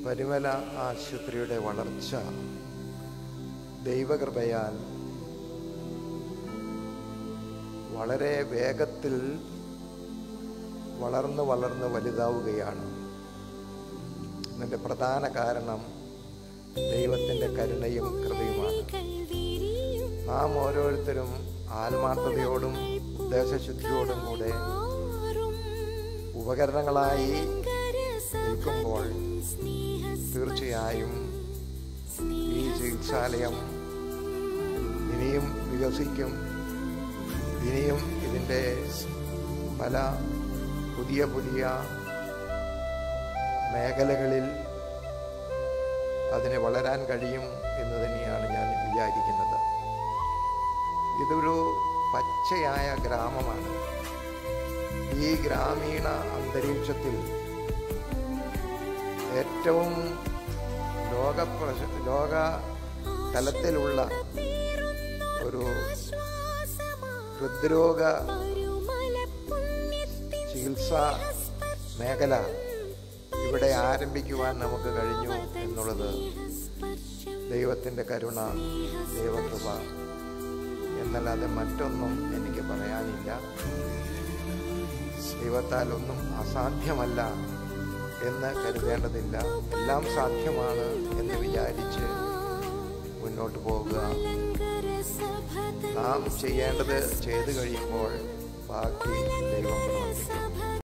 പരിമല ആശുപത്രിയുടെ വളർച്ച ദൈവകൃപയാൽ വളരെ വേഗത്തിൽ വളർന്ന് വളർന്ന് വലുതാവുകയാണ് ഇതിൻ്റെ പ്രധാന കാരണം ദൈവത്തിൻ്റെ കരുണയും കൃപയുമാണ് നാം ഓരോരുത്തരും ആത്മാർത്ഥതയോടും ഉദ്ദേശശുദ്ധിയോടും കൂടെ ഉപകരണങ്ങളായി നിൽക്കുമ്പോൾ തീർച്ചയായും ഈ ചികിത്സാലയം ഇനിയും വികസിക്കും ഇനിയും ഇതിൻ്റെ പല പുതിയ പുതിയ മേഖലകളിൽ അതിന് വളരാൻ കഴിയും എന്ന് തന്നെയാണ് ഞാൻ വിചാരിക്കുന്നത് ഇതൊരു പച്ചയായ ഗ്രാമമാണ് ഈ ഗ്രാമീണ അന്തരീക്ഷത്തിൽ ഏറ്റവും ലോക ലോക തലത്തിലുള്ള ഒരു ഹൃദ്രോഗ ചികിത്സാ മേഖല ഇവിടെ ആരംഭിക്കുവാൻ നമുക്ക് കഴിഞ്ഞു എന്നുള്ളത് ദൈവത്തിൻ്റെ കരുണ ദൈവകൃപ എന്നല്ലാതെ മറ്റൊന്നും എനിക്ക് പറയാനില്ല ദൈവത്താൽ ഒന്നും അസാധ്യമല്ല എന്ന് കരുതേണ്ടതില്ല എല്ലാം സാധ്യമാണ് എന്ന് വിചാരിച്ച് മുന്നോട്ട് പോകുക നാം ചെയ്യേണ്ടത് ചെയ്തു കഴിയുമ്പോൾ ബാക്കി ദൈവം പ്രവർത്തിക്കും